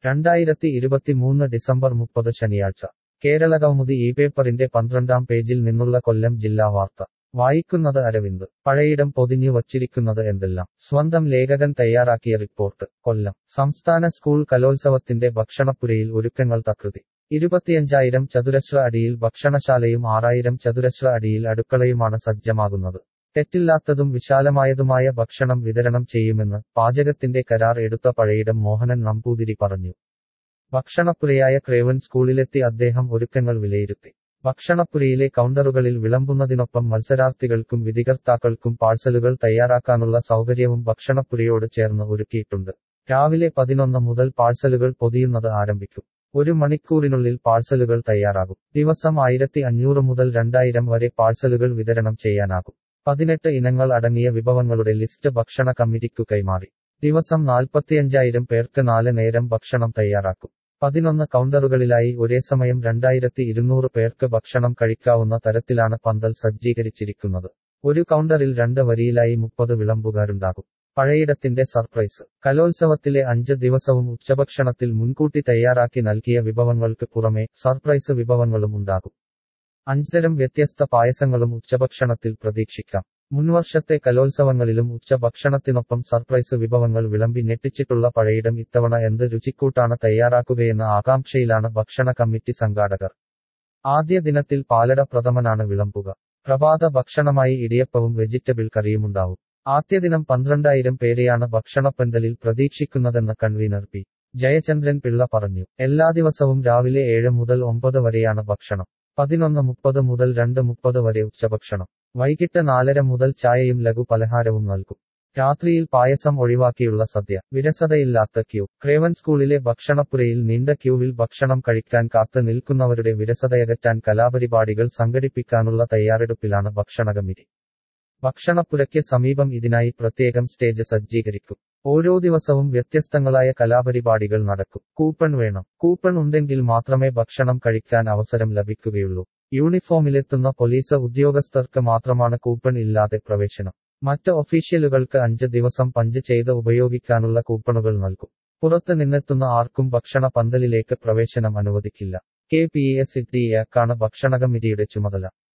രണ്ടായിരത്തി ഇരുപത്തിമൂന്ന് ഡിസംബർ മുപ്പത് ശനിയാഴ്ച കേരളകൗമുദി ഈ പേപ്പറിന്റെ പന്ത്രണ്ടാം പേജിൽ നിന്നുള്ള കൊല്ലം ജില്ലാ വാർത്ത വായിക്കുന്നത് അരവിന്ദ് പഴയിടം പൊതിഞ്ഞു വച്ചിരിക്കുന്നത് എന്തെല്ലാം സ്വന്തം ലേഖകൻ തയ്യാറാക്കിയ റിപ്പോർട്ട് കൊല്ലം സംസ്ഥാന സ്കൂൾ കലോത്സവത്തിന്റെ ഭക്ഷണപ്പുരയിൽ ഒരുക്കങ്ങൾ തകൃതി ഇരുപത്തിയഞ്ചായിരം ചതുരശ്ര അടിയിൽ ഭക്ഷണശാലയും ആറായിരം ചതുരശ്ര അടിയിൽ അടുക്കളയുമാണ് സജ്ജമാകുന്നത് തെറ്റില്ലാത്തതും വിശാലമായതുമായ ഭക്ഷണം വിതരണം ചെയ്യുമെന്ന് പാചകത്തിന്റെ കരാർ എടുത്ത പഴയിടം മോഹനൻ നമ്പൂതിരി പറഞ്ഞു ഭക്ഷണപ്പുരയായ ക്രേവൻ സ്കൂളിലെത്തി അദ്ദേഹം ഒരുക്കങ്ങൾ വിലയിരുത്തി ഭക്ഷണപ്പുരയിലെ കൗണ്ടറുകളിൽ വിളമ്പുന്നതിനൊപ്പം മത്സരാർത്ഥികൾക്കും വിധികർത്താക്കൾക്കും പാഴ്സലുകൾ തയ്യാറാക്കാനുള്ള സൗകര്യവും ഭക്ഷണപ്പുരയോട് ചേർന്ന് ഒരുക്കിയിട്ടുണ്ട് രാവിലെ പതിനൊന്ന് മുതൽ പാഴ്സലുകൾ പൊതിയുന്നത് ആരംഭിക്കും ഒരു മണിക്കൂറിനുള്ളിൽ പാഴ്സലുകൾ തയ്യാറാകും ദിവസം ആയിരത്തി അഞ്ഞൂറ് മുതൽ രണ്ടായിരം വരെ പാഴ്സലുകൾ വിതരണം ചെയ്യാനാകും പതിനെട്ട് ഇനങ്ങൾ അടങ്ങിയ വിഭവങ്ങളുടെ ലിസ്റ്റ് ഭക്ഷണ കമ്മിറ്റിക്കു കൈമാറി ദിവസം നാൽപ്പത്തിയഞ്ചായിരം പേർക്ക് നാല് നേരം ഭക്ഷണം തയ്യാറാക്കും പതിനൊന്ന് കൗണ്ടറുകളിലായി ഒരേ സമയം രണ്ടായിരത്തി ഇരുന്നൂറ് പേർക്ക് ഭക്ഷണം കഴിക്കാവുന്ന തരത്തിലാണ് പന്തൽ സജ്ജീകരിച്ചിരിക്കുന്നത് ഒരു കൗണ്ടറിൽ രണ്ട് വരിയിലായി മുപ്പത് വിളമ്പുകാരുണ്ടാകും പഴയിടത്തിന്റെ സർപ്രൈസ് കലോത്സവത്തിലെ അഞ്ച് ദിവസവും ഉച്ചഭക്ഷണത്തിൽ മുൻകൂട്ടി തയ്യാറാക്കി നൽകിയ വിഭവങ്ങൾക്ക് പുറമെ സർപ്രൈസ് വിഭവങ്ങളും ഉണ്ടാകും അഞ്ചുതരം വ്യത്യസ്ത പായസങ്ങളും ഉച്ചഭക്ഷണത്തിൽ പ്രതീക്ഷിക്കാം മുൻവർഷത്തെ കലോത്സവങ്ങളിലും ഉച്ചഭക്ഷണത്തിനൊപ്പം സർപ്രൈസ് വിഭവങ്ങൾ വിളമ്പി ഞെട്ടിച്ചിട്ടുള്ള പഴയിടം ഇത്തവണ എന്ത് രുചിക്കൂട്ടാണ് തയ്യാറാക്കുകയെന്ന ആകാംക്ഷയിലാണ് ഭക്ഷണ കമ്മിറ്റി സംഘാടകർ ആദ്യ ദിനത്തിൽ പാലട പ്രഥമനാണ് വിളമ്പുക പ്രഭാത ഭക്ഷണമായി ഇടിയപ്പവും വെജിറ്റബിൾ കറിയുമുണ്ടാവും ആദ്യ ദിനം പന്ത്രണ്ടായിരം പേരെയാണ് ഭക്ഷണപ്പന്തലിൽ പ്രതീക്ഷിക്കുന്നതെന്ന് കൺവീനർ പി ജയചന്ദ്രൻ പിള്ള പറഞ്ഞു എല്ലാ ദിവസവും രാവിലെ ഏഴ് മുതൽ ഒമ്പത് വരെയാണ് ഭക്ഷണം പതിനൊന്ന് മുപ്പത് മുതൽ രണ്ട് മുപ്പത് വരെ ഉച്ചഭക്ഷണം വൈകിട്ട് നാലര മുതൽ ചായയും ലഘു പലഹാരവും നൽകും രാത്രിയിൽ പായസം ഒഴിവാക്കിയുള്ള സദ്യ വിരസതയില്ലാത്ത ക്യൂ ക്രേവൻ സ്കൂളിലെ ഭക്ഷണപ്പുരയിൽ നീണ്ട ക്യൂവിൽ ഭക്ഷണം കഴിക്കാൻ കാത്തു നിൽക്കുന്നവരുടെ വിരസതയകറ്റാൻ കലാപരിപാടികൾ സംഘടിപ്പിക്കാനുള്ള തയ്യാറെടുപ്പിലാണ് ഭക്ഷണ കമ്മിറ്റി ഭക്ഷണപ്പുരയ്ക്ക് സമീപം ഇതിനായി പ്രത്യേകം സ്റ്റേജ് സജ്ജീകരിക്കും ഓരോ ദിവസവും വ്യത്യസ്തങ്ങളായ കലാപരിപാടികൾ നടക്കും കൂപ്പൺ വേണം കൂപ്പൺ ഉണ്ടെങ്കിൽ മാത്രമേ ഭക്ഷണം കഴിക്കാൻ അവസരം ലഭിക്കുകയുള്ളൂ യൂണിഫോമിലെത്തുന്ന പോലീസ് ഉദ്യോഗസ്ഥർക്ക് മാത്രമാണ് കൂപ്പൺ ഇല്ലാതെ പ്രവേശനം മറ്റ് ഒഫീഷ്യലുകൾക്ക് അഞ്ച് ദിവസം പഞ്ച് ചെയ്ത് ഉപയോഗിക്കാനുള്ള കൂപ്പണുകൾ നൽകും പുറത്ത് നിന്നെത്തുന്ന ആർക്കും ഭക്ഷണ പന്തലിലേക്ക് പ്രവേശനം അനുവദിക്കില്ല കെ പി എസ് ഡിയാക്കാണ് ഭക്ഷണ കമ്മിറ്റിയുടെ ചുമതല